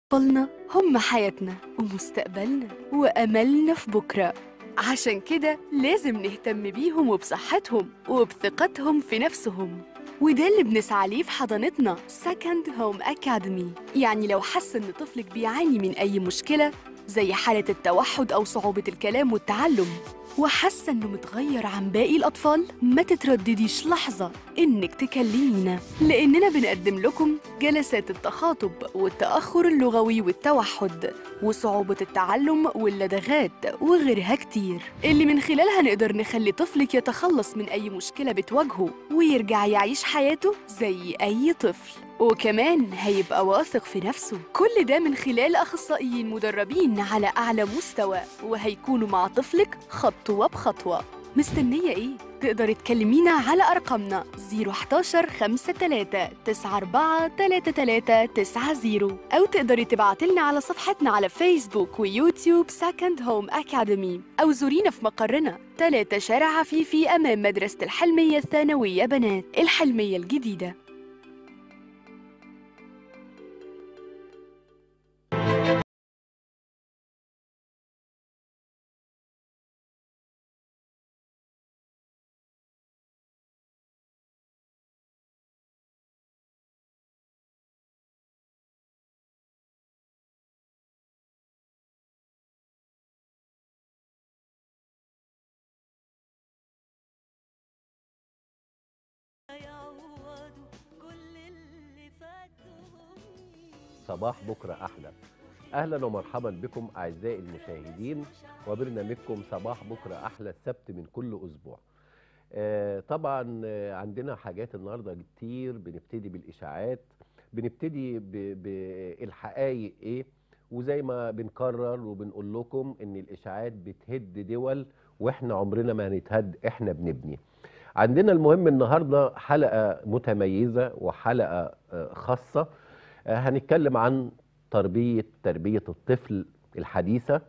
أطفالنا هم حياتنا ومستقبلنا وأملنا في بكرة عشان كده لازم نهتم بيهم وبصحتهم وبثقتهم في نفسهم وده اللي بنسعى ليه في حضانتنا Second Home Academy يعني لو حس إن طفلك بيعاني من أي مشكلة زي حالة التوحد أو صعوبة الكلام والتعلم وحاسة إنه متغير عن باقي الأطفال ما تتردديش لحظة إنك تكلمينا لأننا بنقدم لكم جلسات التخاطب والتأخر اللغوي والتوحد وصعوبة التعلم واللدغات وغيرها كتير اللي من خلالها نقدر نخلي طفلك يتخلص من أي مشكلة بتواجهه ويرجع يعيش حياته زي أي طفل وكمان هيبقى واثق في نفسه كل ده من خلال أخصائيين مدربين على أعلى مستوى وهيكونوا مع طفلك خطوة بخطوة مستنية إيه؟ تقدري تكلمينا على أرقامنا 011 53 94 33 90 أو تقدري تبعتلنا على صفحتنا على فيسبوك ويوتيوب سكند هوم أكاديمي أو زورينا في مقرنا 3 شارع عفيفي أمام مدرسة الحلمية الثانوية بنات الحلمية الجديدة يعوضوا كل اللي فاتهم صباح بكرة أحلى أهلا ومرحبا بكم أعزائي المشاهدين وبرنامجكم صباح بكرة أحلى السبت من كل أسبوع آه، طبعا آه، عندنا حاجات النهاردة كتير بنبتدي بالإشاعات بنبتدي ب- بالحقائق إيه وزي ما بنكرر وبنقول لكم إن الإشاعات بتهد دول وإحنا عمرنا ما هنتهد إحنا بنبني عندنا المهم النهارده حلقه متميزه وحلقه آه، خاصه آه، هنتكلم عن تربيه تربيه الطفل الحديثه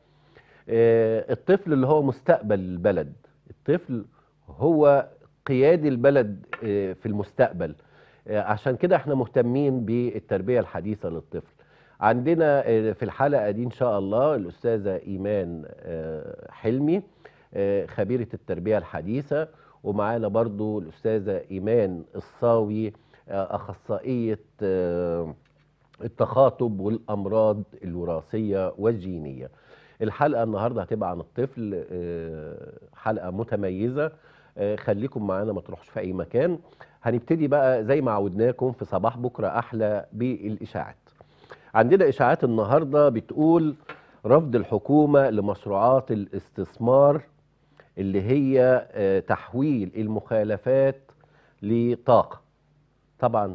آه، الطفل اللي هو مستقبل البلد الطفل هو قياد البلد آه، في المستقبل آه، عشان كده احنا مهتمين بالتربيه الحديثه للطفل عندنا آه، في الحلقه دي ان شاء الله الاستاذه ايمان آه، حلمي آه، خبيره التربيه الحديثه ومعانا برضو الأستاذة إيمان الصاوي آه، أخصائية آه، التخاطب والأمراض الوراثية والجينية الحلقة النهاردة هتبقى عن الطفل آه، حلقة متميزة آه، خليكم معانا ما تروحش في أي مكان هنبتدي بقى زي ما عودناكم في صباح بكرة أحلى بالإشاعات عندنا إشاعات النهاردة بتقول رفض الحكومة لمشروعات الاستثمار اللي هي آه، تحويل المخالفات لطاقة طبعا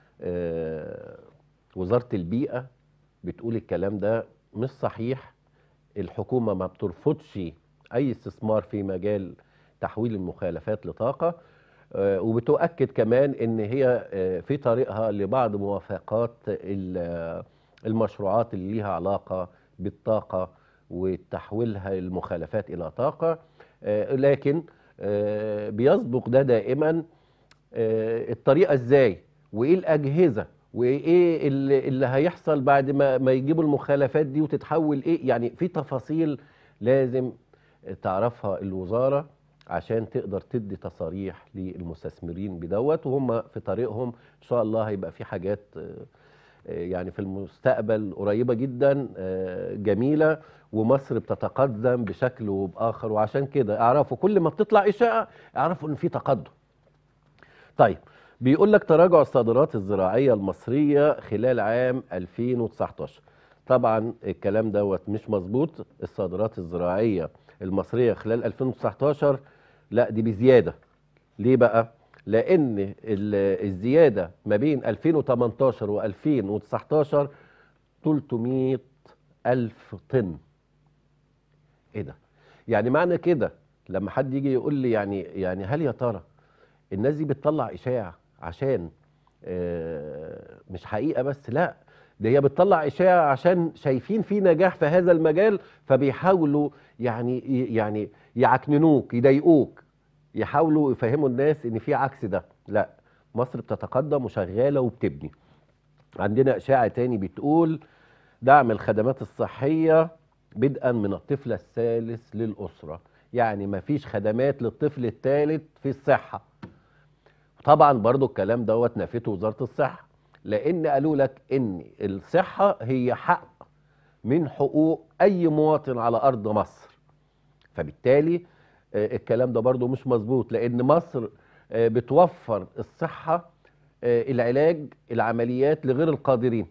آه، وزارة البيئة بتقول الكلام ده مش صحيح الحكومة ما بترفضش أي استثمار في مجال تحويل المخالفات لطاقة آه، وبتؤكد كمان ان هي آه، في طريقها لبعض موافقات ال- المشروعات اللي ليها علاقة بالطاقة وتحويلها المخالفات إلى طاقة آه، لكن آه، بيسبق ده دائما آه، الطريقة ازاي وايه الأجهزة وايه اللي, اللي هيحصل بعد ما ما يجيبوا المخالفات دي وتتحول ايه يعني في تفاصيل لازم تعرفها الوزارة عشان تقدر تدي تصاريح للمستثمرين بدوت وهم في طريقهم ان شاء الله هيبقى في حاجات آه، آه، يعني في المستقبل قريبة جدا آه، جميلة ومصر بتتقدم بشكل وبآخر وعشان كده اعرفوا كل ما بتطلع إشاعة اعرفوا ان في تقدم طيب بيقول لك تراجع الصادرات الزراعية المصرية خلال عام 2019 طبعا الكلام دوت مش مظبوط الصادرات الزراعية المصرية خلال 2019 لا دي بزيادة ليه بقى؟ لأن ال- الزيادة ما بين 2018 و 2019 300 ألف طن إيه ده؟ يعني معنى كده لما حد يجي يقول لي يعني يعني هل يا ترى الناس دي بتطلع إشاعة عشان آه، مش حقيقة بس لا ده هي بتطلع إشاعة عشان شايفين في نجاح في هذا المجال فبيحاولوا يعني يعني يعكننوك يضايقوك يحاولوا يفهموا الناس ان في عكس ده لا مصر بتتقدم وشغاله وبتبني عندنا اشاعه تاني بتقول دعم الخدمات الصحيه بدءا من الطفل الثالث للاسره يعني ما فيش خدمات للطفل الثالث في الصحه طبعا برضو الكلام دوت نفته وزاره الصحه لان قالوا لك ان الصحه هي حق من حقوق اي مواطن على ارض مصر فبالتالي آه، الكلام ده برضو مش مظبوط لان مصر آه، بتوفر الصحه آه، العلاج العمليات لغير القادرين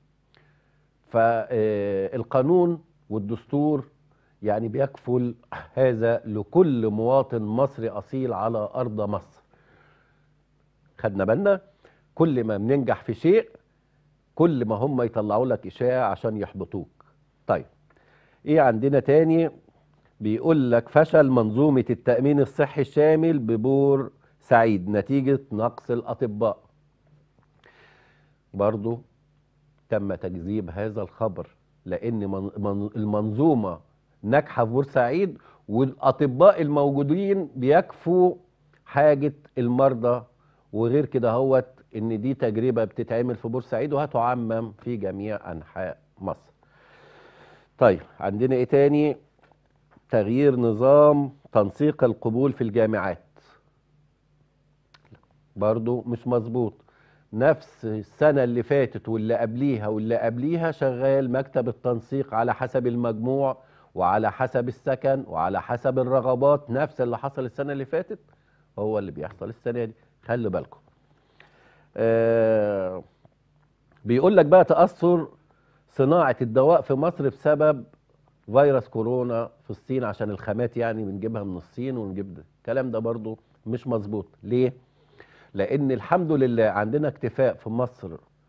فالقانون والدستور يعني بيكفل هذا لكل مواطن مصري اصيل على ارض مصر خدنا بالنا كل ما بننجح في شيء كل ما هم يطلعوا لك اشاعه عشان يحبطوك طيب ايه عندنا تاني بيقول لك فشل منظومه التامين الصحي الشامل ببور سعيد نتيجه نقص الاطباء برضو تم تكذيب هذا الخبر لان من من المنظومه ناجحه في بورسعيد والاطباء الموجودين بيكفوا حاجه المرضى وغير كده هوت ان دي تجربه بتتعمل في بورسعيد وهتعمم في جميع انحاء مصر. طيب عندنا ايه تاني؟ تغيير نظام تنسيق القبول في الجامعات. برضو مش مظبوط. نفس السنة اللي فاتت واللي قبليها واللي قبليها شغال مكتب التنسيق على حسب المجموع وعلى حسب السكن وعلى حسب الرغبات نفس اللي حصل السنة اللي فاتت هو اللي بيحصل السنة دي خلي بالكم آه بيقول لك بقى تأثر صناعة الدواء في مصر بسبب فيروس كورونا في الصين عشان الخامات يعني بنجيبها من الصين ونجيب ده الكلام ده برضو مش مظبوط ليه؟ لأن الحمد لله عندنا اكتفاء في مصر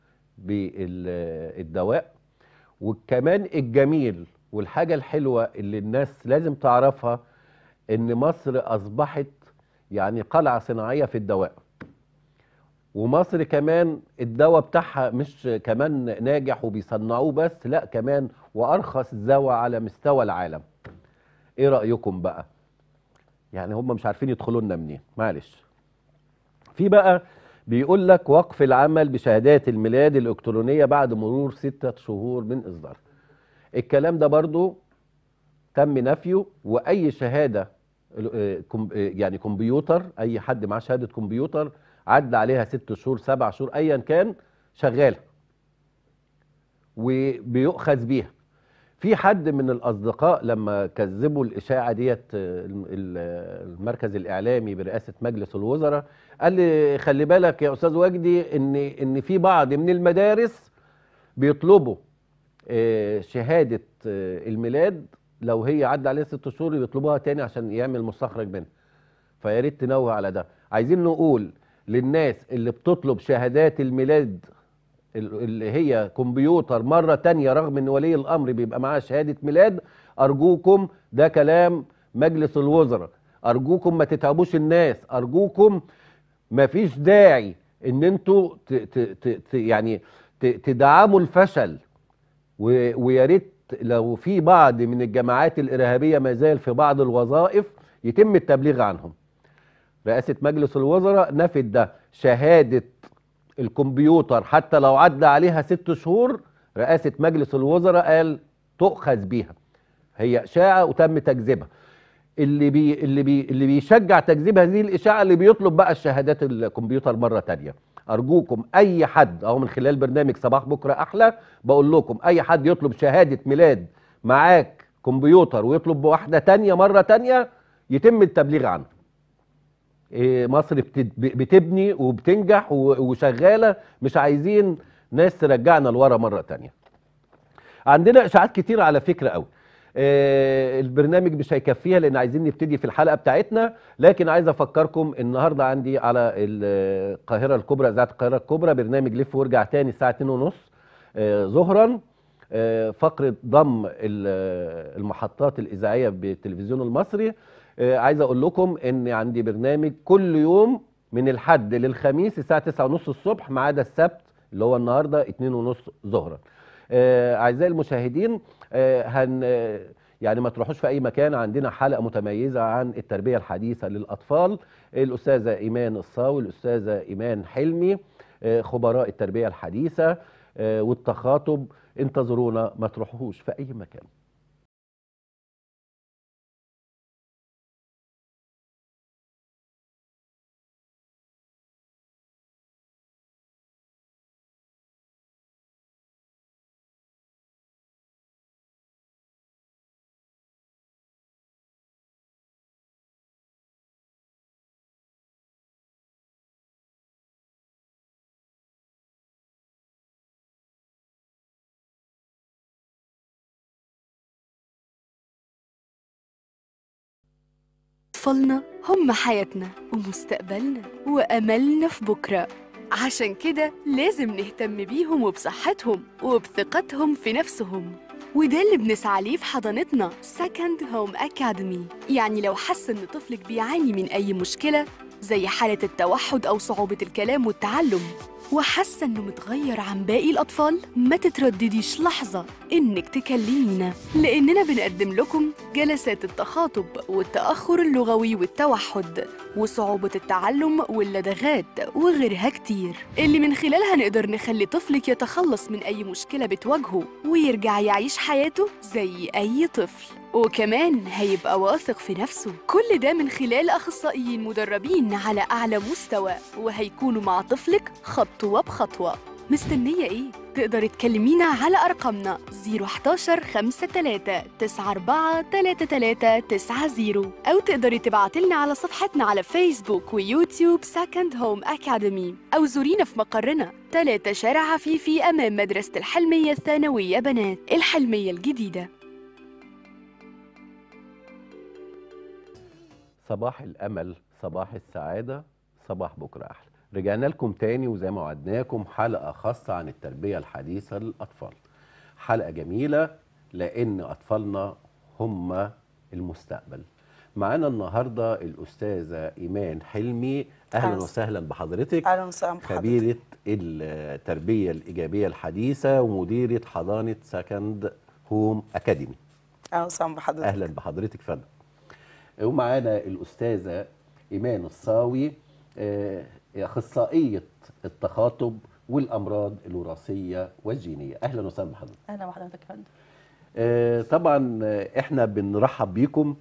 بالدواء وكمان الجميل والحاجة الحلوة اللي الناس لازم تعرفها ان مصر اصبحت يعني قلعة صناعية في الدواء ومصر كمان الدواء بتاعها مش كمان ناجح وبيصنعوه بس لا كمان وارخص دواء على مستوى العالم ايه رأيكم بقى يعني هم مش عارفين يدخلوا لنا منين معلش في بقى بيقول لك وقف العمل بشهادات الميلاد الإلكترونية بعد مرور ستة شهور من إصدارها الكلام ده برضو تم نفيه وأي شهادة آه، كم- آه، يعني كمبيوتر أي حد معاه شهادة كمبيوتر عدى عليها ست شهور سبع شهور أيا كان شغالة وبيؤخذ بيها في حد من الأصدقاء لما كذبوا الإشاعة ديت آه، الم- ال- المركز الإعلامي برئاسة مجلس الوزراء قال لي خلي بالك يا أستاذ وجدي إن إن في بعض من المدارس بيطلبوا آه، شهادة آه، الميلاد لو هي عدى عليها ست شهور بيطلبوها تاني عشان يعمل مستخرج منها فيا ريت تنوه على ده عايزين نقول للناس اللي بتطلب شهادات الميلاد ال- اللي هي كمبيوتر مرة تانية رغم ان ولي الامر بيبقى معاه شهادة ميلاد ارجوكم ده كلام مجلس الوزراء ارجوكم ما تتعبوش الناس ارجوكم ما فيش داعي ان انتوا ت- ت- ت- ت- يعني ت- تدعموا الفشل و- ويا ريت لو في بعض من الجماعات الارهابيه ما زال في بعض الوظائف يتم التبليغ عنهم. رئاسه مجلس الوزراء نفت ده شهاده الكمبيوتر حتى لو عدى عليها ست شهور رئاسه مجلس الوزراء قال تؤخذ بيها. هي اشاعه وتم تكذيبها. اللي بي اللي بي اللي بيشجع تكذيب هذه الاشاعه اللي بيطلب بقى الشهادات الكمبيوتر مره تانية ارجوكم اي حد او من خلال برنامج صباح بكره احلى بقول لكم اي حد يطلب شهاده ميلاد معاك كمبيوتر ويطلب بواحده تانية مره تانية يتم التبليغ عنها إيه، مصر بتد- بتبني وبتنجح و- وشغاله مش عايزين ناس ترجعنا لورا مره تانية عندنا اشاعات كتير على فكره قوي آه، البرنامج مش هيكفيها لان عايزين نبتدي في الحلقه بتاعتنا لكن عايز افكركم النهارده عندي على ال- القاهره الكبرى اذاعه القاهره الكبرى برنامج لف وارجع تاني الساعه 2:30 آه، ظهرا آه، فقره ضم ال- المحطات الاذاعيه بالتلفزيون المصري آه، عايز اقول لكم ان عندي برنامج كل يوم من الحد للخميس الساعه 9:30 الصبح ما عدا السبت اللي هو النهارده 2:30 ظهرا آه، اعزائي المشاهدين آه، هن آه، يعني ما تروحوش في اي مكان عندنا حلقه متميزه عن التربيه الحديثه للاطفال الاستاذه ايمان الصاوي الاستاذه ايمان حلمي آه، خبراء التربيه الحديثه آه، والتخاطب انتظرونا ما تروحوش في اي مكان أطفالنا هم حياتنا ومستقبلنا وأملنا في بكرة عشان كده لازم نهتم بيهم وبصحتهم وبثقتهم في نفسهم وده اللي بنسعى ليه في حضانتنا Second Home Academy يعني لو حس إن طفلك بيعاني من أي مشكلة زي حالة التوحد أو صعوبة الكلام والتعلم وحاسة إنه متغير عن باقي الأطفال ما تتردديش لحظة إنك تكلمينا لأننا بنقدم لكم جلسات التخاطب والتأخر اللغوي والتوحد وصعوبة التعلم واللدغات وغيرها كتير اللي من خلالها نقدر نخلي طفلك يتخلص من أي مشكلة بتواجهه ويرجع يعيش حياته زي أي طفل وكمان هيبقى واثق في نفسه كل ده من خلال أخصائيين مدربين على أعلى مستوى وهيكونوا مع طفلك خطوة بخطوة مستنية إيه؟ تقدري تكلمينا على أرقامنا 011 53 94 33 90 أو تقدري تبعتلنا على صفحتنا على فيسبوك ويوتيوب سكند هوم أكاديمي أو زورينا في مقرنا 3 شارع عفيفي أمام مدرسة الحلمية الثانوية بنات الحلمية الجديدة صباح الامل صباح السعاده صباح بكره احلى رجعنا لكم تاني وزي ما وعدناكم حلقه خاصه عن التربيه الحديثه للاطفال حلقه جميله لان اطفالنا هم المستقبل معانا النهارده الاستاذه ايمان حلمي اهلا أهلا. وسهلا بحضرتك اهلا وسهلا بحضرتك خبيره التربيه الايجابيه الحديثه ومديره حضانه سكند هوم اكاديمي اهلا وسهلا بحضرتك اهلا بحضرتك فندم ومعانا الاستاذه ايمان الصاوي آه، اخصائيه التخاطب والامراض الوراثيه والجينيه اهلا وسهلا بحضرتك اهلا بحضرتك يا فندم آه، طبعا آه، احنا بنرحب بيكم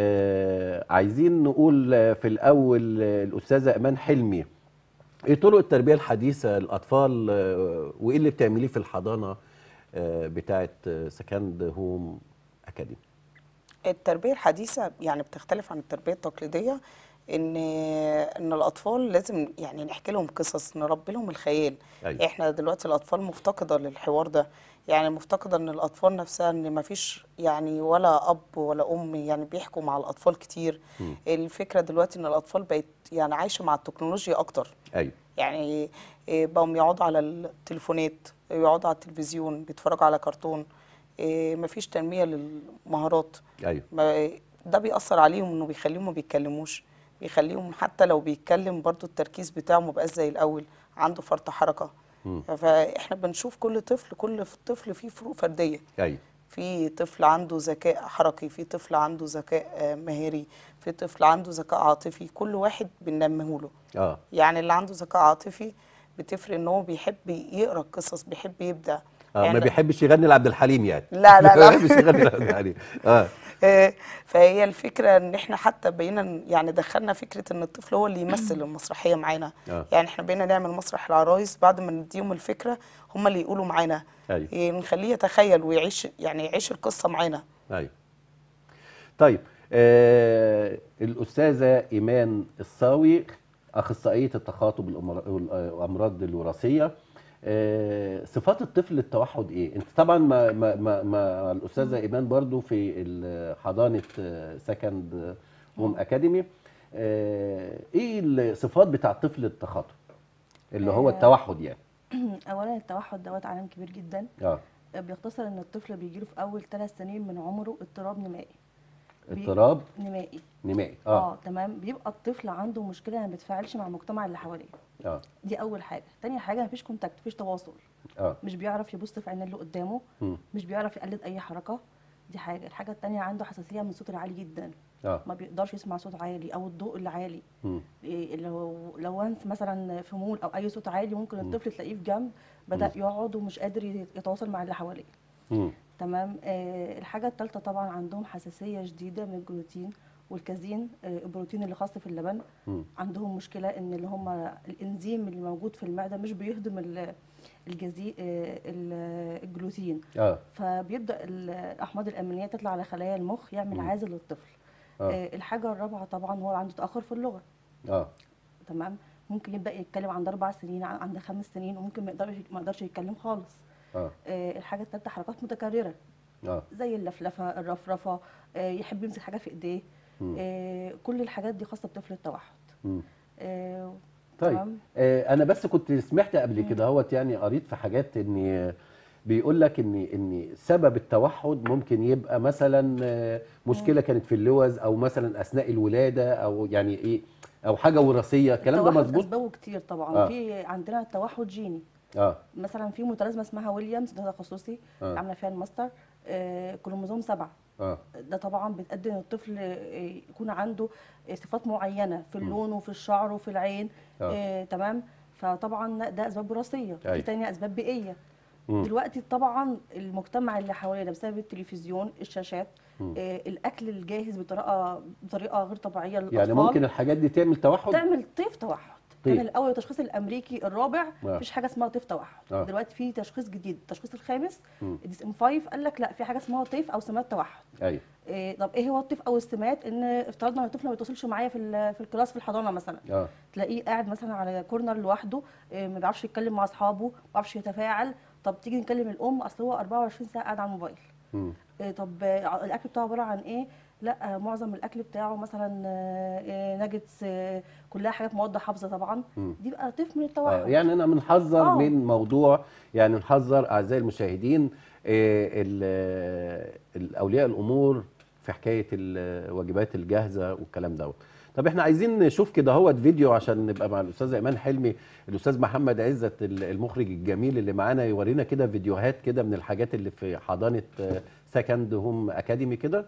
آه، عايزين نقول آه، في الاول آه، الاستاذه ايمان حلمي ايه طرق التربيه الحديثه للاطفال آه، وايه اللي بتعمليه في الحضانه آه، بتاعه سكند هوم اكاديمي التربيه الحديثه يعني بتختلف عن التربيه التقليديه ان ان الاطفال لازم يعني نحكي لهم قصص نربي لهم الخيال أيوة. احنا دلوقتي الاطفال مفتقده للحوار ده يعني مفتقده ان الاطفال نفسها ان ما فيش يعني ولا اب ولا ام يعني بيحكوا مع الاطفال كتير مم. الفكره دلوقتي ان الاطفال بقت يعني عايشه مع التكنولوجيا اكتر ايوه يعني إيه، بقوا يقعدوا على التليفونات يقعدوا على التلفزيون بيتفرجوا على كرتون إيه، مفيش تنمية للمهارات ايوه ما- ده بيأثر عليهم انه بيخليهم ما بيتكلموش بيخليهم حتى لو بيتكلم برضو التركيز بتاعه ما بقاش زي الأول عنده فرط حركة مم. فاحنا بنشوف كل طفل كل طفل فيه فروق فردية ايوه في طفل عنده ذكاء حركي في طفل عنده ذكاء آه، مهاري في طفل عنده ذكاء عاطفي كل واحد بننميه له اه يعني اللي عنده ذكاء عاطفي بتفرق ان هو بيحب يقرا القصص بيحب يبدع اه يعني ما بيحبش يغني لعبد الحليم يعني لا، لا، لا. ما بيحبش يغني لعبد الحليم اه آه، فهي الفكره ان احنا حتى بقينا ن- يعني دخلنا فكره ان الطفل هو اللي يمثل المسرحيه معانا آه. يعني احنا بقينا نعمل مسرح العرايس بعد ما نديهم الفكره هم اللي يقولوا معانا ايوه إيه، نخليه يتخيل ويعيش يعني يعيش القصه معانا ايوه طيب آه الاستاذه ايمان الصاوي اخصائيه التخاطب الأمر- والامراض الوراثيه آه صفات الطفل التوحد ايه انت طبعا ما ما ما, ما الاستاذه ايمان برضو في ال- حضانه سكند هوم اكاديمي آه ايه الصفات بتاع طفل التخاطب اللي هو آه. التوحد يعني اولا التوحد دوت عالم كبير جدا اه بيختصر ان الطفل بيجيله في اول ثلاث سنين من عمره اضطراب نمائي بي- اضطراب نمائي نمائي اه, اه تمام بيبقى الطفل عنده مشكله ما بيتفاعلش مع المجتمع اللي حواليه اه دي اول حاجه تاني حاجه مفيش كونتاكت مفيش تواصل اه مش بيعرف يبص في عين اللي قدامه مم. مش بيعرف يقلد اي حركه دي حاجه الحاجه التانية عنده حساسيه من الصوت العالي جدا اه ما بيقدرش يسمع صوت عالي او الضوء العالي مم. إيه لو لو انت مثلا في مول او اي صوت عالي ممكن الطفل تلاقيه في جنب بدا يقعد ومش قادر يتواصل مع اللي حواليه مم. تمام آه الحاجه الثالثه طبعا عندهم حساسيه شديده من الجلوتين والكازين آه البروتين اللي خاص في اللبن مم. عندهم مشكله ان اللي هم الانزيم اللي موجود في المعده مش بيهضم ال- الجزي آه ال- الجلوتين اه فبيبدا الاحماض الامينيه تطلع على خلايا المخ يعمل عازل للطفل آه. آه الحاجه الرابعه طبعا هو عنده تاخر في اللغه اه تمام ممكن يبدا يتكلم عند اربع سنين عن- عند خمس سنين وممكن ما يقدرش ما يقدرش يتكلم خالص اه آه الحاجه الثالثه حركات متكرره اه زي اللفلفه الرفرفه آه يحب يمسك حاجه في ايديه آه كل الحاجات دي خاصه بطفل التوحد مم. آه طيب تمام. آه انا بس كنت سمعت قبل كده هوت يعني قريت في حاجات ان بيقول لك ان ان سبب التوحد ممكن يبقى مثلا آه، مشكله كانت في اللوز او مثلا اثناء الولاده او يعني ايه او حاجه وراثيه الكلام ده التوحد مظبوط اسبابه كتير طبعا آه. في عندنا توحد جيني اه مثلا في متلازمه اسمها ويليامز ده تخصصي آه. عامله فيها الماستر آه كروموزوم سبعه اه ده طبعا بتأدي ان الطفل آه، يكون عنده آه، صفات معينه في اللون وفي الشعر وفي العين آه. آه تمام فطبعا ده اسباب وراثيه أيوة. في تانية اسباب بيئيه مم. دلوقتي طبعا المجتمع اللي حوالينا بسبب التلفزيون الشاشات آه الاكل الجاهز بطريقه بطريقه غير طبيعيه للاطفال يعني ممكن الحاجات دي تعمل توحد تعمل طيف توحد طيف. كان الاول التشخيص الامريكي الرابع آه. مفيش حاجه اسمها طيف توحد آه. دلوقتي في تشخيص جديد التشخيص الخامس مم. الدي ام 5 قال لك لا في حاجه اسمها طيف او سمات توحد ايوه إيه طب ايه هو الطيف او السمات ان افترضنا ان الطفل ما بيتواصلش معايا في ال- في الكلاس في الحضانه مثلا اه تلاقيه قاعد مثلا على كورنر لوحده إيه ما بيعرفش يتكلم مع اصحابه ما بيعرفش يتفاعل طب تيجي نكلم الام اصل هو 24 ساعه قاعد على الموبايل مم. إيه طب آه، الاكل بتاعه عباره عن ايه لا آه، معظم الاكل بتاعه مثلا آه، آه، ناجتس آه، كلها حاجات مواد حافظه طبعا مم. دي بقى طيف من آه، التوحد يعني انا بنحذر آه. من موضوع يعني نحذر اعزائي المشاهدين آه، ال- آه، الاولياء الامور في حكايه الواجبات الجاهزه والكلام دوت طب احنا عايزين نشوف كده هوت فيديو عشان نبقى مع الاستاذ ايمان حلمي الاستاذ محمد عزت ال- المخرج الجميل اللي معانا يورينا كده فيديوهات كده من الحاجات اللي في حضانه سكند هوم اكاديمي كده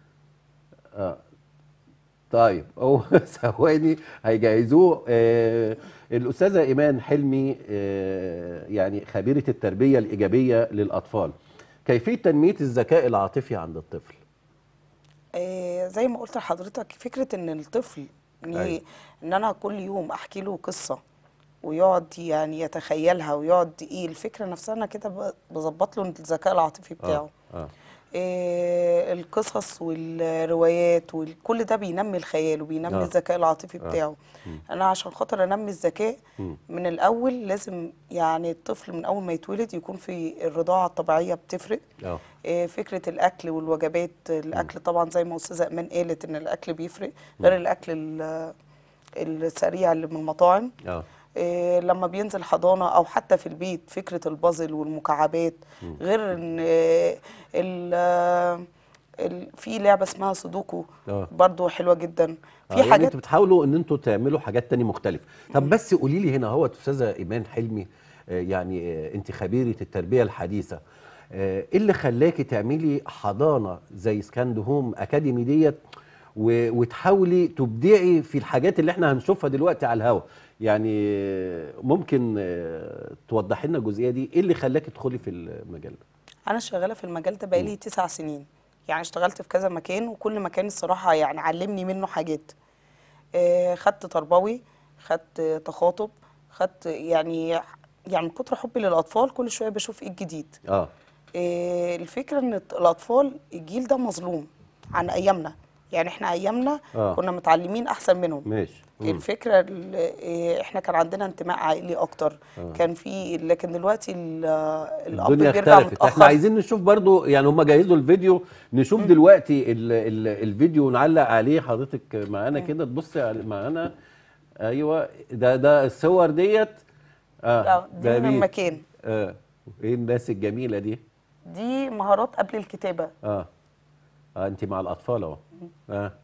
اه طيب هو ثواني هيجهزوه آه الاستاذه ايمان حلمي آه يعني خبيره التربيه الايجابيه للاطفال كيفيه تنميه الذكاء العاطفي عند الطفل آه، زي ما قلت لحضرتك فكرة ان الطفل ان, أيوة. إن انا كل يوم احكي له قصة ويقعد يعني يتخيلها ويقعد ايه الفكرة نفسها انا كده ب- بظبط له الذكاء العاطفي بتاعه اه آه، القصص والروايات وكل ده بينمي الخيال وبينمي آه. الذكاء العاطفي بتاعه انا عشان خاطر انمي الذكاء مم. من الاول لازم يعني الطفل من اول ما يتولد يكون في الرضاعة الطبيعية بتفرق اه آه، فكرة الأكل والوجبات الأكل طبعا زي ما أستاذة إيمان قالت إن الأكل بيفرق غير الأكل ال- السريع اللي من المطاعم اه آه، لما بينزل حضانة أو حتى في البيت فكرة البازل والمكعبات غير إن آه، ال- آه، ال- في لعبة اسمها سودوكو آه. برضو حلوة جدا آه، في يعني حاجات انتوا بتحاولوا ان انتوا تعملوا حاجات تانية مختلفة طب بس قولي لي هنا هو استاذة ايمان حلمي آه، يعني آه، انت خبيرة التربية الحديثة آه، ايه اللي خلاكي تعملي حضانة زي سكاند هوم اكاديمي ديت و- وتحاولي تبدعي في الحاجات اللي احنا هنشوفها دلوقتي على الهوا يعني آه، ممكن آه، توضحي لنا الجزئية دي ايه اللي خلاكي تدخلي في المجال ده أنا شغالة في المجال ده بقالي تسع سنين يعني اشتغلت في كذا مكان وكل مكان الصراحة يعني علمني منه حاجات آه، خدت تربوي خدت تخاطب خدت يعني يعني من كتر حبي للأطفال كل شوية بشوف إيه الجديد اه آه، الفكرة إن الأطفال الجيل ده مظلوم عن أيامنا يعني إحنا أيامنا آه. كنا متعلمين أحسن منهم ماشي مم. الفكرة ال- إيه، احنا كان عندنا انتماء عائلي اكتر كان في لكن دلوقتي ال- الاب الدنيا بيرجع اختلفت احنا متأخر عايزين نشوف برضو يعني هم جهزوا الفيديو نشوف دلوقتي ال ال الفيديو ونعلق عليه حضرتك معانا كده تبصي على- معانا ايوه ده ده الصور ديت آه، دي من مين؟ المكان. اه ايه الناس الجميله دي دي مهارات قبل الكتابة اه اه انت مع الاطفال اهو اه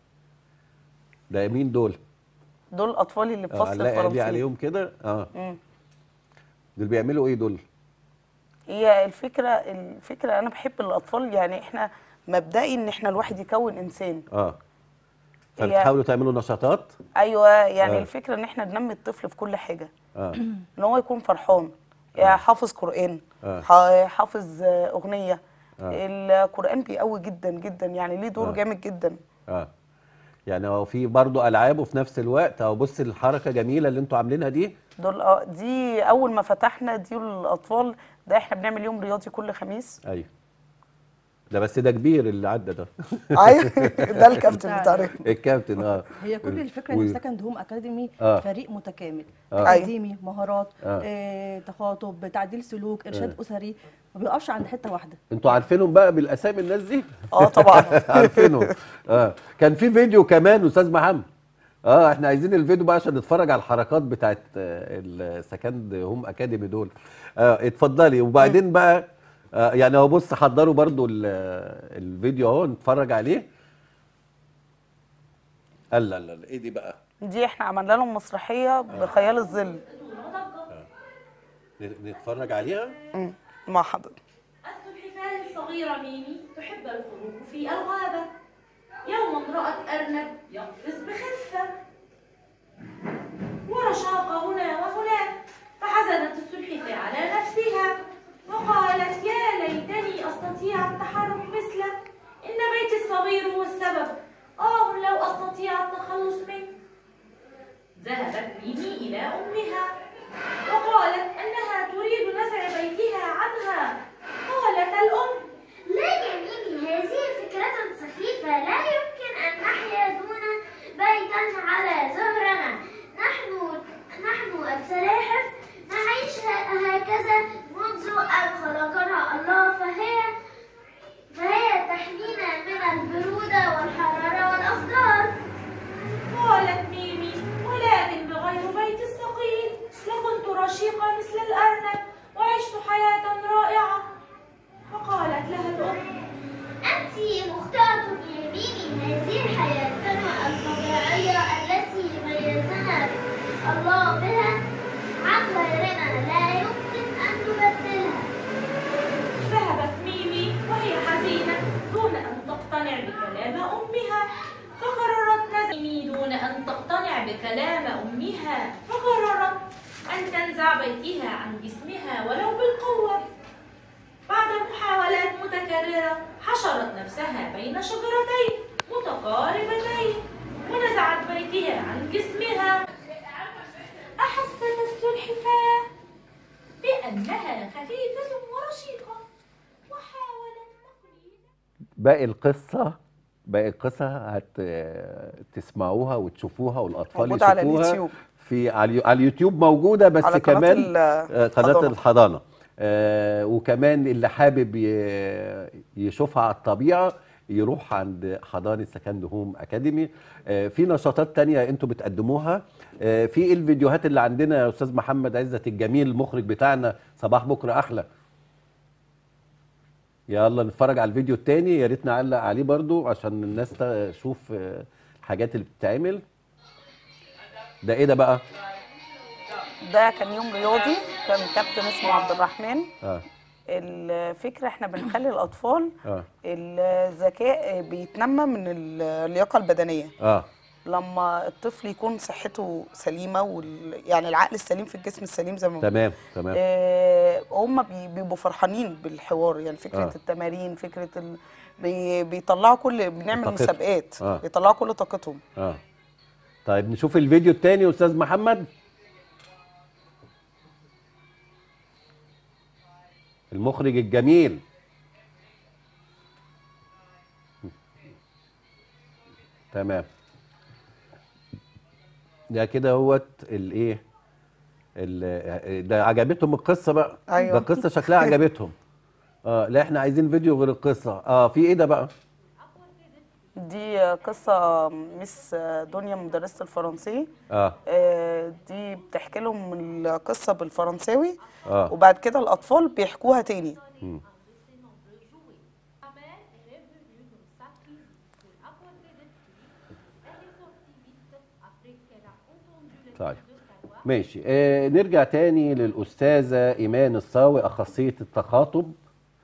ده مين دول دول الاطفال اللي في اه فصل علقي دي الفرنسي عليهم كده اه مم. دول بيعملوا ايه دول هي الفكرة الفكرة انا بحب الاطفال يعني احنا مبدئي ان احنا الواحد يكون انسان اه هي- فبتحاولوا تعملوا نشاطات ايوه يعني آه. الفكره ان احنا ننمي الطفل في كل حاجه اه ان هو يكون فرحان يعني حافظ قران آه. ح- حافظ آه، اغنيه آه. القران بيقوي جدا جدا يعني ليه دور آه. جامد جدا اه يعني هو في برضه العاب وفي نفس الوقت اهو بص الحركه جميله اللي انتوا عاملينها دي دول آه، دي اول ما فتحنا دي الاطفال ده احنا بنعمل يوم رياضي كل خميس ايوه ده بس ده كبير اللي عدى ده ايوه ده الكابتن بتاعنا الكابتن اه هي كل الفكره و- ان سكند هوم اكاديمي آه. فريق متكامل آه. اكاديمي مهارات آه. آه. تخاطب تعديل سلوك ارشاد اسري ما بيقفش عند حته واحده انتوا عارفينهم بقى بالاسامي الناس دي اه طبعا عارفينهم اه كان في فيديو كمان استاذ محمد اه احنا عايزين الفيديو بقى عشان نتفرج على الحركات بتاعت آه، السكند هوم اكاديمي دول اه اتفضلي وبعدين بقى آه يعني هو بص حضروا برضو ال- الفيديو اهو نتفرج عليه لا لا لا ايه دي بقى دي احنا عملنا لهم مسرحيه بخيال الظل نتفرج عليها مم. مع حضرتك السلحفاة الصغيرة ميمي تحب الخروج في الغابة يوما رأت أرنب يقفز بخفة ورشاق هنا وهناك فحزنت السلحفاة على نفسها وقالت يا ليتني أستطيع التحرك مثله إن بيتي الصغير هو السبب آه لو أستطيع التخلص منه ذهبت ميمي إلى أمها وقالت أنها تريد نزع بيتها عنها قالت الأم لا يا ميمي هذه فكرة سخيفة لا يمكن أن نحيا دون بيتا على زهرنا نحن نحن السلاحف نعيش ه- هكذا منذ أن خلقنا الله فهي فهي تحمينا من البرودة والحرارة والأخطار قالت ميمي ولكن بغير بيت الثقيل لكنت رشيقة مثل الأرنب وعشت حياة رائعة فقالت لها الأم أنت مخطئة يا ميمي هذه حياتنا الطبيعية التي ميزنا الله بها عن غيرنا لا يمكن أن نبدلها ذهبت ميمي وهي حزينة دون أن تقتنع بكلام أمها فقررت نزع ميمي دون أن تقتنع بكلام أمها فقررت أن تنزع بيتها عن جسمها ولو بالقوة بعد محاولات متكررة حشرت نفسها بين شجرتين متقاربتين ونزعت بيتها عن جسمها أحست السلحفاة بأنها خفيفة ورشيقة وحاولت تقليد باقي القصة باقي القصة هت تسمعوها وتشوفوها والأطفال موجودة على يشوفوها اليوتيوب. في على اليو- على اليوتيوب موجودة بس على قناة كمان ال- آه، قناة الحضانة. الحضانة آه، وكمان اللي حابب ي- يشوفها على الطبيعة يروح عند حضانة سكند هوم أكاديمي آه، في نشاطات تانية انتوا بتقدموها آه، في الفيديوهات اللي عندنا يا أستاذ محمد عزت الجميل المخرج بتاعنا صباح بكرة أحلى يلا نتفرج على الفيديو التاني يا ريت نعلق عليه برضو عشان الناس تشوف آه، الحاجات اللي بتتعمل ده ايه ده بقى ده كان يوم رياضي كان كابتن اسمه عبد الرحمن اه الفكره احنا بنخلي الاطفال اه الذكاء بيتنمى من اللياقه البدنيه اه لما الطفل يكون صحته سليمه وال... يعني العقل السليم في الجسم السليم زي ما بنقول. تمام تمام آه هم بي- بيبقوا فرحانين بالحوار يعني فكره آه. آه. التمارين فكره ال... بي... بيطلعوا كل بنعمل طاقتهم. مسابقات آه. بيطلعوا كل طاقتهم اه طيب نشوف الفيديو التاني استاذ محمد المخرج الجميل تمام ده كده هوت الايه ال- ده عجبتهم القصه بقى أيوة. ده القصه شكلها عجبتهم اه لا احنا عايزين فيديو غير القصه اه في ايه ده بقى دي قصه مس دنيا مدرسه الفرنسي اه آه، دي بتحكي لهم القصه بالفرنساوي اه وبعد كده الاطفال بيحكوها تاني طيب ماشي آه نرجع تاني للأستاذة إيمان الصاوي أخصائية التخاطب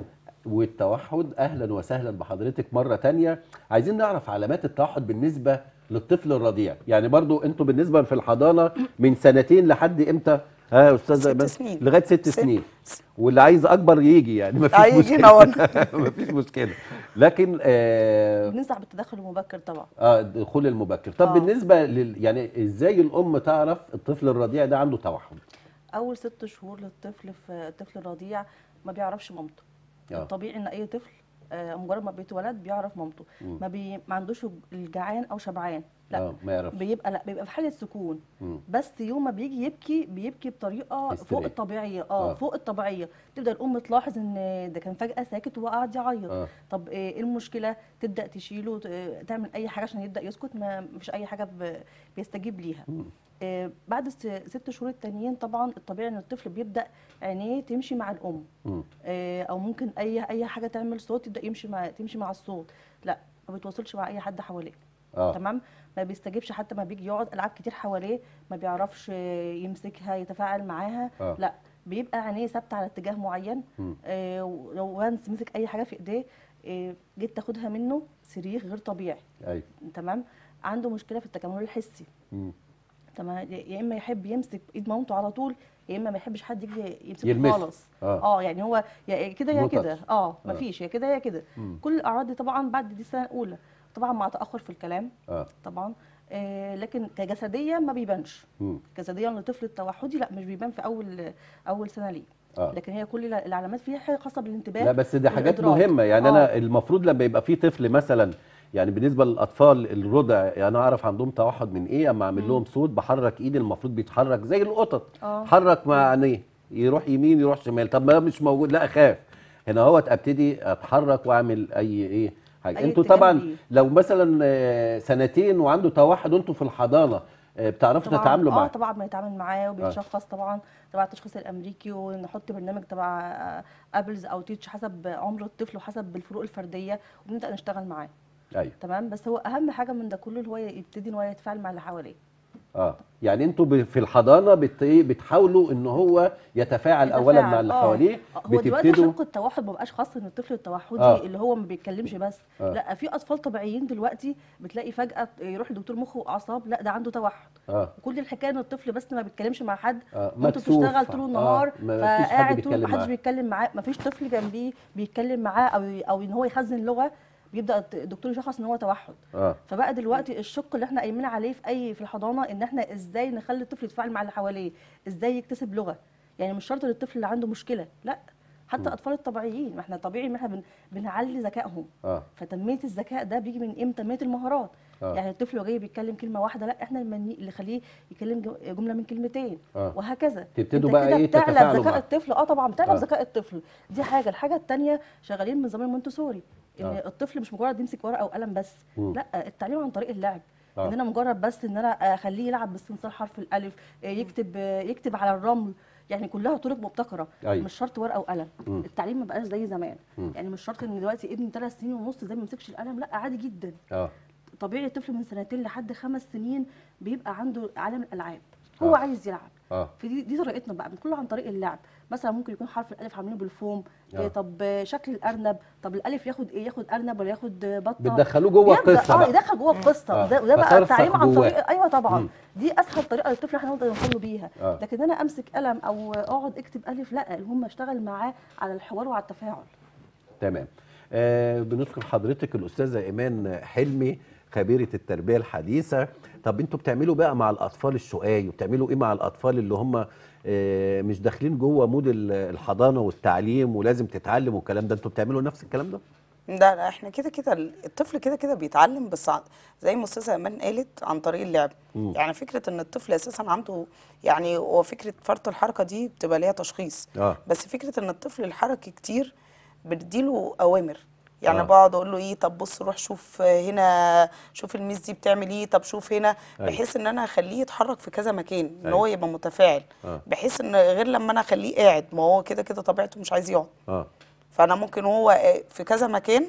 والتوحد اهلا وسهلا بحضرتك مره تانية عايزين نعرف علامات التوحد بالنسبه للطفل الرضيع يعني برضو انتوا بالنسبه في الحضانه من سنتين لحد امتى ها يا استاذه ست إيمان؟ سنين. لغايه ست, ست- سنين واللي عايز اكبر يجي يعني ما فيش هيجي مشكله ينورنا. ما فيش مشكله لكن آه بننصح بالتدخل المبكر طبعا اه الدخول المبكر طب آه. بالنسبه لل يعني ازاي الام تعرف الطفل الرضيع ده عنده توحد اول ست شهور للطفل في الطفل الرضيع ما بيعرفش مامته آه. الطبيعي ان اي طفل آه، مجرد ما بيتولد بيعرف مامته مم. ما, بي... ما عندوش الجعان او شبعان لا اه ما يعرفش بيبقى لا بيبقى في حاله سكون مم. بس يوم ما بيجي يبكي بيبكي بطريقه هستيريا. فوق الطبيعيه اه, آه. فوق الطبيعيه تبدا الام تلاحظ ان ده كان فجاه ساكت وقعد يعيط اه طب ايه المشكله تبدا تشيله ت- تعمل اي حاجه عشان يبدا يسكت ما مفيش اي حاجه ب- بيستجيب ليها مم. آه، بعد الس- ست شهور التانيين طبعا الطبيعي ان الطفل بيبدا عينيه تمشي مع الام مم. آه، او ممكن اي اي حاجه تعمل صوت يبدا يمشي مع تمشي مع الصوت لا ما بيتواصلش مع اي حد حواليه اه تمام ما بيستجيبش حتى ما بيجي يقعد العاب كتير حواليه ما بيعرفش آه، يمسكها يتفاعل معاها آه. لا بيبقى عينيه ثابته على اتجاه معين مم. آه، ولو وانس مسك اي حاجه في ايديه آه، جيت تاخدها منه صريخ غير طبيعي ايوه تمام عنده مشكله في التكامل الحسي مم. تمام يا اما يحب يمسك ايد مامته على طول يا اما ما يحبش حد يجي يمسكه يلمسه. خالص آه. اه يعني هو يا كده يا No كده touch. اه آه. مفيش يا كده يا كده مم. كل الاعراض دي طبعا بعد دي السنه الاولى طبعا مع تاخر في الكلام اه طبعا آه لكن كجسديا ما بيبانش مم. جسديا للطفل التوحدي لا مش بيبان في اول اول سنه ليه اه لكن هي كل العلامات فيها حاجه خاصه بالانتباه لا بس دي حاجات والإدراك. مهمه يعني آه. انا المفروض لما يبقى في طفل مثلا يعني بالنسبه للاطفال الرضع يعني انا اعرف عندهم توحد من ايه اما اعمل لهم صوت بحرك ايدي المفروض بيتحرك زي القطط آه. حرك مع عينيه يروح يمين يروح شمال طب ما ده مش موجود لا اخاف هنا اهوت ابتدي اتحرك واعمل اي ايه حاجه أي انتوا اتجاه طبعا ليه. لو مثلا آه، سنتين وعنده توحد وانتوا في الحضانه آه، بتعرفوا طبعا تتعاملوا اه معاه طبعا بنتعامل معاه وبيتشخص طبعا تبع التشخيص الامريكي ونحط برنامج تبع ابلز او تيتش حسب عمر الطفل وحسب الفروق الفرديه وبنبدا نشتغل معاه ايوه تمام بس هو اهم حاجه من ده كله اللي هو يبتدي ان هو يتفاعل مع اللي حواليه اه يعني انتوا ب- في الحضانه بت إيه بتحاولوا ان هو يتفاعل اولا مع يتفاعل. اللي آه. حواليه هو دلوقتي بتبتدوا شق التوحد ما بقاش خاص ان الطفل التوحدي آه. اللي هو ما بيتكلمش بس آه. لا في اطفال طبيعيين دلوقتي بتلاقي فجاه يروح لدكتور مخ واعصاب لا ده عنده توحد اه كل الحكايه ان الطفل بس ما بيتكلمش مع حد آه، وانت مكسوف. بتشتغل طول آه، النهار ما فيش حد فقاعد طول بيتكلم ما حدش معاه. بيتكلم معاه ما فيش طفل جنبيه بيتكلم معاه او او ان هو يخزن لغه بيبدا الدكتور يشخص ان هو توحد اه فبقى دلوقتي الشق اللي احنا قايمين عليه في اي في الحضانه ان احنا ازاي نخلي الطفل يتفاعل مع اللي حواليه ازاي يكتسب لغه يعني مش شرط للطفل اللي عنده مشكله لا حتى الاطفال الطبيعيين ما احنا طبيعي ان احنا بن... بنعلي ذكائهم اه فتنميه الذكاء ده بيجي من ايه من تنميه المهارات آه. يعني الطفل لو جاي بيتكلم كلمه واحده لا احنا اللي اللي نخليه يتكلم ج- جمله من كلمتين آه. وهكذا تبتدوا انت بقى كده إيه بتعلى تتفاعلوا ذكاء معاه. الطفل اه طبعا بتعلى آه. ذكاء الطفل دي حاجه الحاجه الثانيه شغالين من زمان مونتسوري ان آه. الطفل مش مجرد يمسك ورقه وقلم بس مم. لا التعليم عن طريق اللعب آه. ان انا مجرد بس ان انا اخليه يلعب باستنصار حرف الالف آه، يكتب آه، يكتب على الرمل يعني كلها طرق مبتكره أيوة. مش شرط ورقه وقلم مم. التعليم ما بقاش زي زمان مم. يعني مش شرط ان دلوقتي ابني ثلاث سنين ونص ده ما يمسكش القلم لا عادي جدا اه طبيعي الطفل من سنتين لحد خمس سنين بيبقى عنده عالم الالعاب هو آه. عايز يلعب اه فدي دي طريقتنا بقى كله عن طريق اللعب مثلا ممكن يكون حرف الالف عاملينه بالفوم آه. إيه طب آه، شكل الارنب طب الالف ياخد ايه ياخد ارنب ولا ياخد آه، بطه بتدخلوه جوه يبدأ القصه اه بقى يدخل جوه القصه آه. وده, وده بقى فترسخ التعليم عن جواه. طريق ايوه طبعا مم. دي اسهل طريقه للطفل احنا نقدر نوصل له بيها آه. لكن انا امسك قلم او اقعد اكتب الف لا المهم اشتغل معاه على الحوار وعلى التفاعل تمام آه بنشكر حضرتك الاستاذه ايمان حلمي خبيره التربيه الحديثه طب انتوا بتعملوا بقى مع الاطفال الشقاي وبتعملوا ايه مع الاطفال اللي هم آه مش داخلين جوه مود ال- الحضانه والتعليم ولازم تتعلم والكلام ده انتوا بتعملوا نفس الكلام ده لا لا احنا كده كده الطفل كده كده بيتعلم بس عن- زي ما استاذه ايمان قالت عن طريق اللعب مم. يعني فكره ان الطفل اساسا عنده يعني هو فكره فرط الحركه دي بتبقى ليها تشخيص اه بس فكره ان الطفل الحركي كتير بنديله اوامر يعني آه. آه. بقعد اقول له ايه طب بص روح شوف هنا شوف الميس دي بتعمل ايه طب شوف هنا أيوة. بحيث ان انا اخليه يتحرك في كذا مكان ان أيوة. هو يبقى متفاعل آه. بحيث ان غير لما انا اخليه قاعد ما هو كده كده طبيعته مش عايز يقعد اه فانا ممكن هو في كذا مكان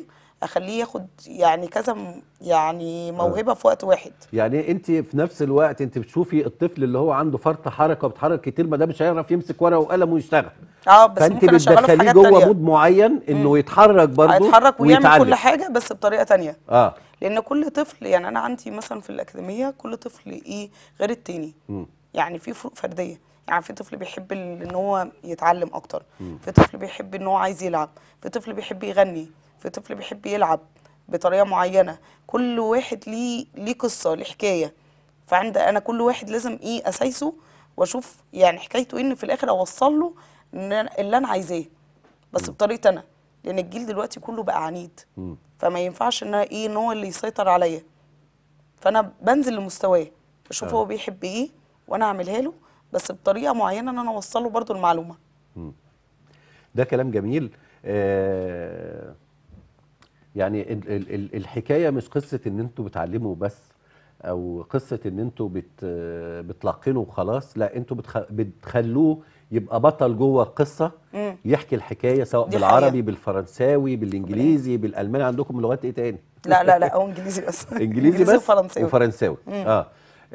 اخليه ياخد يعني كذا م- يعني موهبه في وقت واحد يعني انت في نفس الوقت انت بتشوفي الطفل اللي هو عنده فرط حركه وبيتحرك كتير ما ده مش هيعرف يمسك ورقه وقلم ويشتغل اه بس فانت ممكن اشغله في بتدخليه حاجات جوه تانية مود معين انه يتحرك برضه هيتحرك ويعمل ويتعلم. كل حاجه بس بطريقه تانية اه لان كل طفل يعني انا عندي مثلا في الاكاديميه كل طفل ايه غير التاني مم. يعني في فروق فرديه يعني في طفل بيحب ال- ان هو يتعلم اكتر في طفل بيحب ان هو عايز يلعب في طفل بيحب يغني في طفل بيحب يلعب بطريقه معينه كل واحد ليه ليه قصه ليه حكايه فعند انا كل واحد لازم ايه اسايسه واشوف يعني حكايته إيه ان في الاخر اوصل له ان أنا- اللي انا عايزاه بس بطريقتي انا لان الجيل دلوقتي كله بقى عنيد مم. فما ينفعش ان أنا ايه ان هو اللي يسيطر عليا فانا بنزل لمستواه بشوف آه. هو بيحب ايه وانا اعملها له بس بطريقه معينه ان انا اوصل له برضو المعلومه ده كلام جميل آه يعني ال ال ال الحكايه مش قصه ان انتوا بتعلموا بس او قصه ان انتوا بت بتلقنوا وخلاص لا انتوا بتخ بتخلوه يبقى بطل جوه القصه مم. يحكي الحكايه سواء دي بالعربي حقيقة. بالفرنساوي بالانجليزي بالالماني عندكم لغات ايه تاني لا لا لا هو انجليزي بس انجليزي بس وفرنساوي وفرنساوي آه.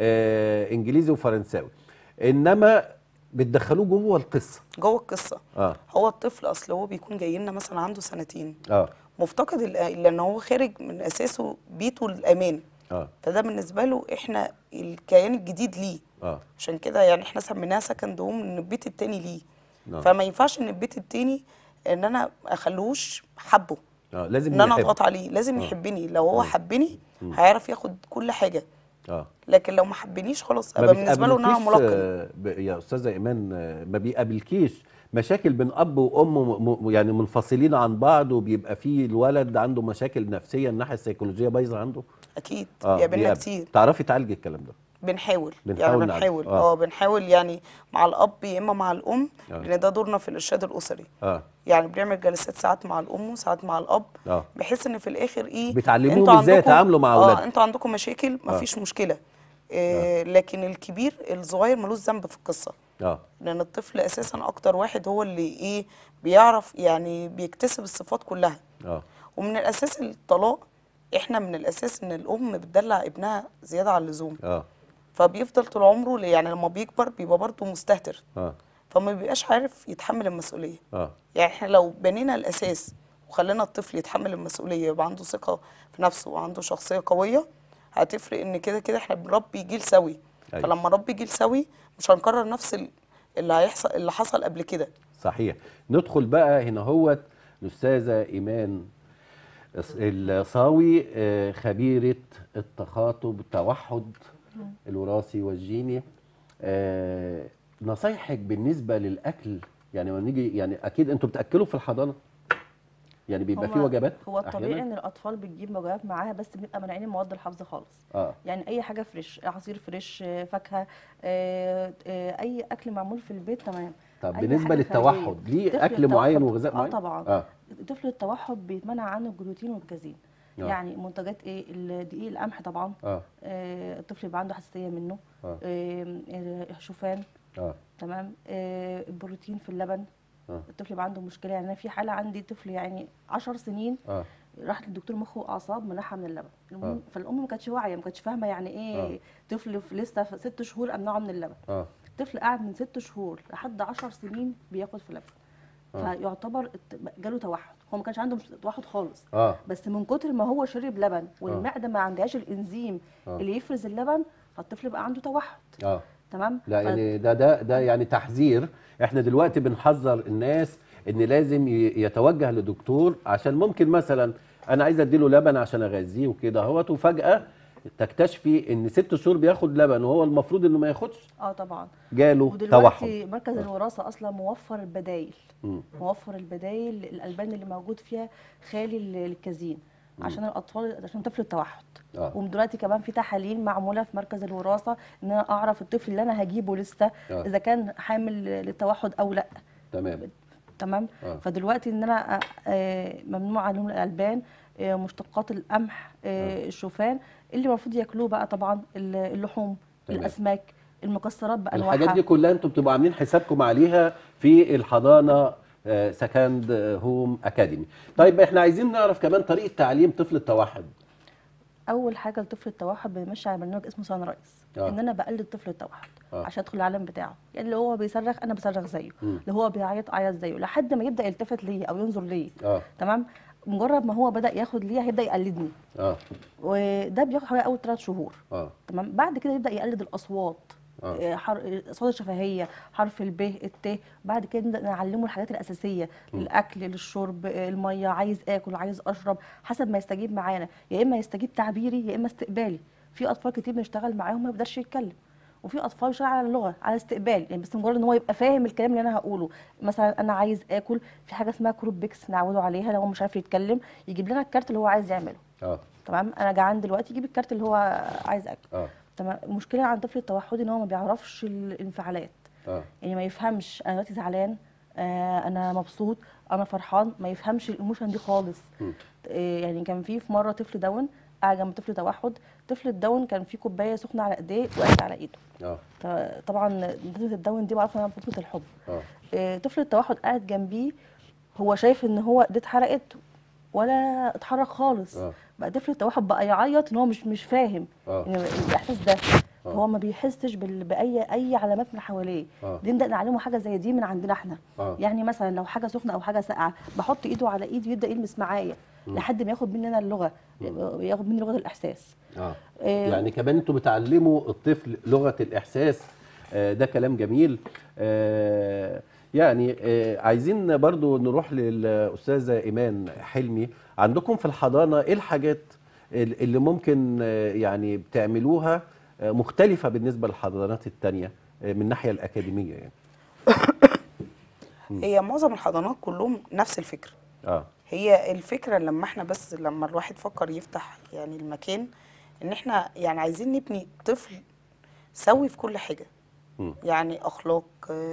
اه انجليزي وفرنساوي انما بتدخلوه جوه القصه جوه القصه اه هو الطفل اصل هو بيكون جاي لنا مثلا عنده سنتين اه مفتقد الأ- لان هو خارج من اساسه بيته الامان اه فده بالنسبه له احنا الكيان الجديد ليه اه عشان كده يعني احنا سميناها سكند هوم ان البيت التاني ليه نعم. فما ينفعش ان البيت التاني ان انا اخلوش حبه اه لازم ان انا يحب. اضغط عليه لازم آه. يحبني لو هو حبني هيعرف ياخد كل حاجه اه لكن لو ما حبنيش خلاص ما ابقى بالنسبه له ان انا بتقابلكيش، ملقن آه، ب- يا استاذه ايمان آه، ما بيقابلكيش مشاكل بين اب وام م- م- يعني منفصلين عن بعض وبيبقى في الولد عنده مشاكل نفسيه الناحيه السيكولوجيه بايظه عنده اكيد اه بيقابلنا بيقابل. كتير تعرفي تعالجي الكلام ده بنحاول بنحاول يعني نعالج. بنحاول آه. اه بنحاول يعني مع الاب يا اما مع الام آه. لان ده دورنا في الارشاد الاسري اه يعني بنعمل جلسات ساعات مع الام وساعات مع الاب اه بحيث ان في الاخر ايه بتعلموهم انتوا إزاي عندكم- يتعاملوا مع أولادهم. اه انتوا عندكم مشاكل مفيش مشكله آه لكن الكبير الصغير ملوش ذنب في القصه اه لان الطفل اساسا اكتر واحد هو اللي ايه بيعرف يعني بيكتسب الصفات كلها اه ومن الاساس الطلاق احنا من الاساس ان الام بتدلع ابنها زياده عن اللزوم اه فبيفضل طول عمره يعني لما بيكبر بيبقى برضه مستهتر اه فما بيبقاش عارف يتحمل المسؤوليه اه يعني احنا لو بنينا الاساس وخلينا الطفل يتحمل المسؤوليه يبقى عنده ثقه في نفسه وعنده شخصيه قويه هتفرق ان كده كده احنا بنربي جيل سوي أيوة. فلما نربي جيل سوي مش هنكرر نفس ال- اللي هيحصل اللي حصل قبل كده صحيح ندخل بقى هنا هوت الاستاذه ايمان الص- الصاوي آه، خبيره التخاطب التوحد الوراثي والجيني آه، نصايحك بالنسبه للاكل يعني لما نيجي يعني اكيد انتوا بتاكلوا في الحضانه يعني بيبقى في هما- وجبات هو الطبيعي أحياناً؟ ان الاطفال بتجيب وجبات معاها بس بنبقى مانعين المواد الحافظه خالص اه يعني اي حاجه فريش عصير فريش آه، فاكهه آه، آه، اي اكل معمول في البيت تمام طب أي بالنسبه حاجة للتوحد خارجية. ليه طفل اكل معين التوحد- وغذاء اه معين طبعا اه طفل التوحد بيتمنع عنه الجلوتين والكازين آه. يعني منتجات ايه الدقيق القمح طبعا اه آه، الطفل يبقى عنده حساسيه منه آه. آه، آه، شوفان اه تمام آه، البروتين في اللبن اه الطفل يبقى عنده مشكله يعني انا في حاله عندي طفل يعني 10 سنين اه راحت للدكتور مخ واعصاب منعها من اللبن آه. المهم فالام ما كانتش واعيه ما كانتش فاهمه يعني ايه آه. طفل في لسه في ست شهور امنعه من اللبن اه الطفل قاعد من ست شهور لحد 10 سنين بياخد في لبن آه. فيعتبر الت- جاله توحد هو ما كانش عنده مش- توحد خالص اه بس من كتر ما هو شرب لبن والمعده ما عندهاش الانزيم آه. اللي يفرز اللبن فالطفل بقى عنده توحد اه تمام لا ف- يعني ده ده ده يعني تحذير احنا دلوقتي بنحذر الناس ان لازم ي- يتوجه لدكتور عشان ممكن مثلا انا عايز اديله لبن عشان اغذيه وكده اهوت وفجاه تكتشفي ان ست شهور بياخد لبن وهو المفروض انه ما ياخدش اه طبعا جاله ودلوقتي توحد مركز الوراثه اصلا موفر البدايل مم. موفر البدايل الالبان اللي موجود فيها خالي للكازين عشان الاطفال عشان طفل التوحد آه. ودلوقتي كمان في تحاليل معموله في مركز الوراثه ان انا اعرف الطفل اللي انا هجيبه لسه آه. اذا كان حامل للتوحد او لا تمام تمام آه. فدلوقتي ان انا آه، آه، ممنوع عليهم الالبان آه، مشتقات القمح آه، الشوفان اللي المفروض ياكلوه بقى طبعا ال- اللحوم تمام. الاسماك المكسرات بانواعها الحاجات دي كلها انتوا بتبقوا عاملين حسابكم عليها في الحضانه سكند هوم اكاديمي طيب احنا عايزين نعرف كمان طريقه تعليم طفل التوحد اول حاجه لطفل التوحد بنمشي على برنامج اسمه سان رايز آه. ان انا بقلد طفل التوحد آه. عشان ادخل العالم بتاعه يعني لو هو بيصرخ انا بصرخ زيه مم. لو هو بيعيط اعيط زيه لحد ما يبدا يلتفت ليا او ينظر ليا اه تمام مجرد ما هو بدا ياخد ليا هيبدا يقلدني اه وده بياخد حوالي اول ثلاث شهور اه تمام بعد كده يبدا يقلد الاصوات آه. آه، حر... اصوات الشفهيه حرف الب الت بعد كده نبدا نعلمه الحاجات الاساسيه الاكل للشرب آه، الميه عايز اكل عايز اشرب حسب ما يستجيب معانا يا اما يستجيب تعبيري يا اما استقبالي في اطفال كتير بنشتغل معاهم ما بيقدرش يتكلم وفي اطفال بيشتغل على اللغه على استقبال يعني بس مجرد ان هو يبقى فاهم الكلام اللي انا هقوله مثلا انا عايز اكل في حاجه اسمها كروب بيكس نعوده عليها لو هو مش عارف يتكلم يجيب لنا الكارت اللي هو عايز يعمله اه تمام انا جعان دلوقتي يجيب الكارت اللي هو عايز اكل اه تمام المشكله عند طفل التوحد ان هو ما بيعرفش الانفعالات اه يعني ما يفهمش انا دلوقتي زعلان آه انا مبسوط انا فرحان ما يفهمش الايموشن دي خالص مم. آه يعني كان في في مره طفل داون قاعد جنب طفل توحد طفل الداون كان في كوبايه سخنه على ايديه وقعت على ايده اه ط- طبعا طفل الداون دي بعرف انها بطنه الحب اه آه، طفل التوحد قاعد جنبيه هو شايف ان هو ايديه اتحرقت ولا اتحرك خالص آه. بقى طفل التوحد بقى يعيط ان هو مش مش فاهم آه. إن الاحساس ده آه. هو ما بيحسش بال- باي اي علامات من حواليه آه. نبدا نعلمه حاجه زي دي من عندنا احنا آه. يعني مثلا لو حاجه سخنه او حاجه ساقعه بحط ايده على ايدي يبدا يلمس معايا لحد ما ياخد مني انا اللغه ياخد مني لغه الاحساس اه آه، يعني كمان انتوا بتعلموا الطفل لغه الاحساس آه ده كلام جميل آه يعني آه عايزين برضو نروح للاستاذه ايمان حلمي عندكم في الحضانه ايه الحاجات ال- اللي ممكن آه يعني بتعملوها آه مختلفه بالنسبه للحضانات التانية آه من الناحيه الاكاديميه يعني هي معظم الحضانات كلهم نفس الفكره اه هي الفكره لما احنا بس لما الواحد فكر يفتح يعني المكان ان احنا يعني عايزين نبني طفل سوي في كل حاجه مم. يعني اخلاق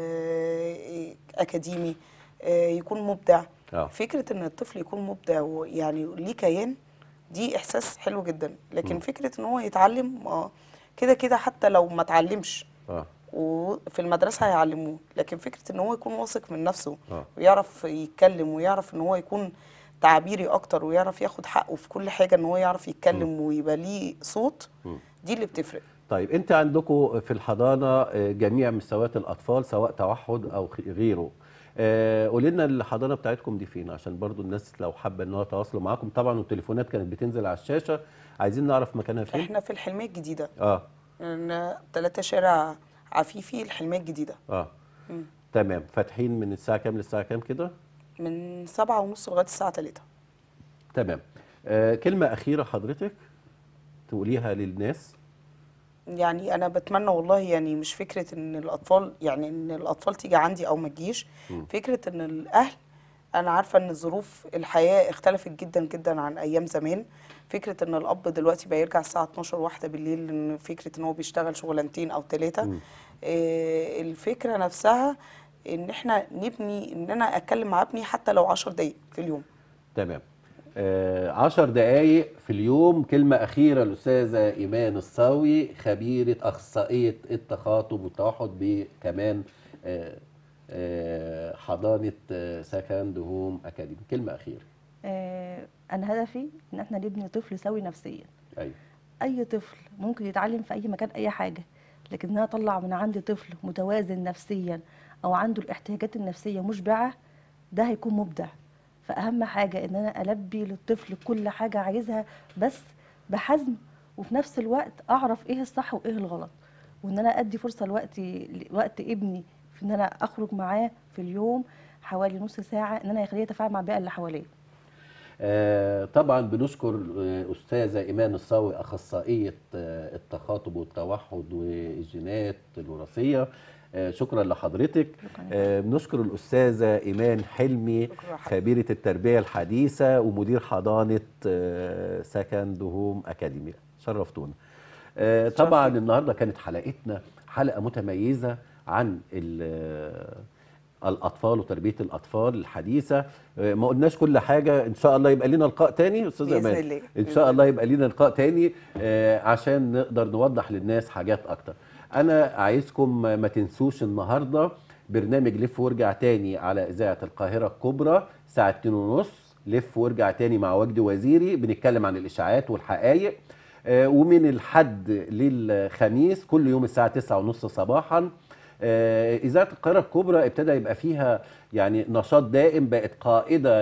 آه، اكاديمي آه، يكون مبدع آه. فكره ان الطفل يكون مبدع ويعني ليه كيان دي احساس حلو جدا لكن فكره ان هو يتعلم آه، كده كده حتى لو ما اتعلمش اه وفي المدرسة هيعلموه لكن فكرة ان هو يكون واثق من نفسه آه. ويعرف يتكلم ويعرف ان هو يكون تعبيري اكتر ويعرف ياخد حقه في كل حاجة ان هو يعرف يتكلم ويبقى ليه صوت دي اللي بتفرق طيب انت عندكم في الحضانه آه، جميع مستويات الاطفال سواء توحد او خ- غيره آه، قولي لنا الحضانه بتاعتكم دي فين عشان برضو الناس لو حابه ان هو يتواصلوا معاكم طبعا والتليفونات كانت بتنزل على الشاشه عايزين نعرف مكانها فين احنا في الحلمية الجديدة اه إن تلاتة شارع عفيفي الحلمية الجديدة اه تمام فاتحين من الساعه كام للساعه كام كده من سبعة ونص لغاية الساعة تلاتة تمام آه كلمه اخيره حضرتك تقوليها للناس يعني انا بتمنى والله يعني مش فكره ان الاطفال يعني ان الاطفال تيجي عندي او ما تجيش فكره ان الاهل انا عارفه ان ظروف الحياه اختلفت جدا جدا عن ايام زمان فكره ان الاب دلوقتي بقى يرجع الساعه 12 واحدة بالليل ان فكره ان هو بيشتغل شغلانتين او ثلاثه آه الفكره نفسها ان احنا نبني ان انا اتكلم مع ابني حتى لو 10 دقايق في اليوم تمام آه عشر دقايق في اليوم كلمة أخيرة الأستاذة إيمان الصاوي خبيرة أخصائية التخاطب والتوحد بكمان آه آه حضانة آه سكند هوم أكاديمي كلمة أخيرة آه، انا هدفي ان احنا نبني طفل سوي نفسيا أيوة اي طفل ممكن يتعلم في اي مكان اي حاجه لكن ان انا اطلع من عندي طفل متوازن نفسيا او عنده الاحتياجات النفسيه مشبعه ده هيكون مبدع فاهم حاجه ان انا البي للطفل كل حاجه عايزها بس بحزم وفي نفس الوقت اعرف ايه الصح وايه الغلط وان انا ادي فرصه لوقتي وقت ابني في ان انا اخرج معاه في اليوم حوالي نص ساعه ان انا اخليه يتفاعل مع البيئه اللي حواليه آه طبعا بنشكر آه أستاذة إيمان الصاوي أخصائية آه التخاطب والتوحد والجينات الوراثية آه شكرا لحضرتك آه بنشكر الأستاذة إيمان حلمي شكرا حضرتك. خبيرة التربية الحديثة ومدير حضانة آه سكند هوم أكاديمي شرفتونا آه طبعا النهاردة كانت حلقتنا حلقة متميزة عن ال- الاطفال وتربيه الاطفال الحديثه آه، ما قلناش كل حاجه ان شاء الله يبقى لنا لقاء تاني استاذ بإذن امان الله. ان بإذن شاء الله يبقى لنا لقاء تاني آه، عشان نقدر نوضح للناس حاجات اكتر انا عايزكم ما تنسوش النهارده برنامج لف وارجع تاني على اذاعه القاهره الكبرى الساعه 2 ونص لف وارجع تاني مع وجدي وزيري بنتكلم عن الاشاعات والحقائق آه، ومن الحد للخميس كل يوم الساعه 9 ونص صباحا آه، اذاعه القاهره الكبرى ابتدى يبقى فيها يعني نشاط دائم بقت قائده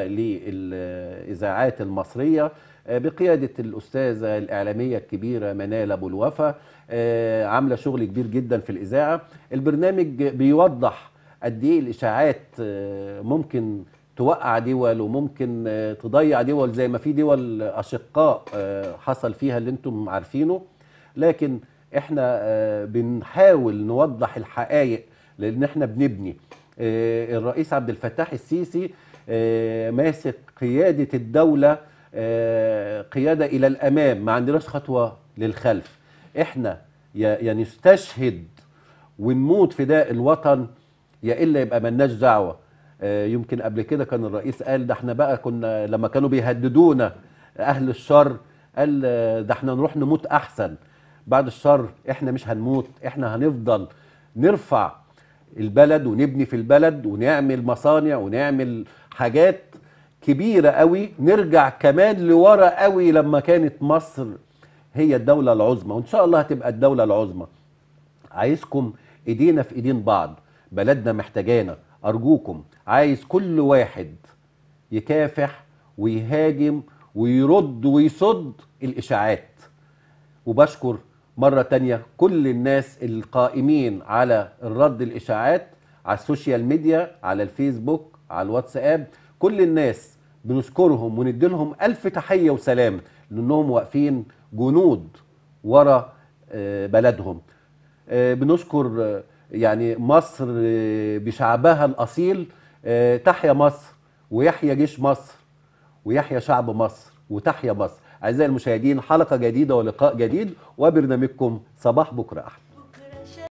للاذاعات المصريه آه، بقياده الاستاذه الاعلاميه الكبيره منال ابو الوفا آه، عامله شغل كبير جدا في الاذاعه البرنامج بيوضح قد ايه الاشاعات آه، ممكن توقع دول وممكن آه، تضيع دول زي ما في دول اشقاء آه، حصل فيها اللي انتم عارفينه لكن احنا آه، بنحاول نوضح الحقائق لان احنا بنبني آه، الرئيس عبد الفتاح السيسي آه، ماسك قياده الدوله آه، قياده الى الامام ما عندناش خطوه للخلف احنا يا يا نستشهد ونموت فداء الوطن يا الا يبقى ملناش دعوه آه، يمكن قبل كده كان الرئيس قال ده احنا بقى كنا لما كانوا بيهددونا اهل الشر قال آه، ده احنا نروح نموت احسن بعد الشر احنا مش هنموت احنا هنفضل نرفع البلد ونبني في البلد ونعمل مصانع ونعمل حاجات كبيره قوي نرجع كمان لورا قوي لما كانت مصر هي الدوله العظمى وان شاء الله هتبقى الدوله العظمى عايزكم ايدينا في ايدين بعض بلدنا محتاجانا ارجوكم عايز كل واحد يكافح ويهاجم ويرد ويصد الاشاعات وبشكر مرة تانية كل الناس القائمين على الرد الإشاعات على السوشيال ميديا على الفيسبوك على الواتساب كل الناس بنشكرهم ونديلهم ألف تحية وسلام لأنهم واقفين جنود ورا آه، بلدهم آه، بنشكر آه، يعني مصر آه، بشعبها الأصيل آه، تحيا مصر ويحيا جيش مصر ويحيا شعب مصر وتحيا مصر أعزائي المشاهدين حلقة جديدة ولقاء جديد وبرنامجكم صباح بكرة أحلى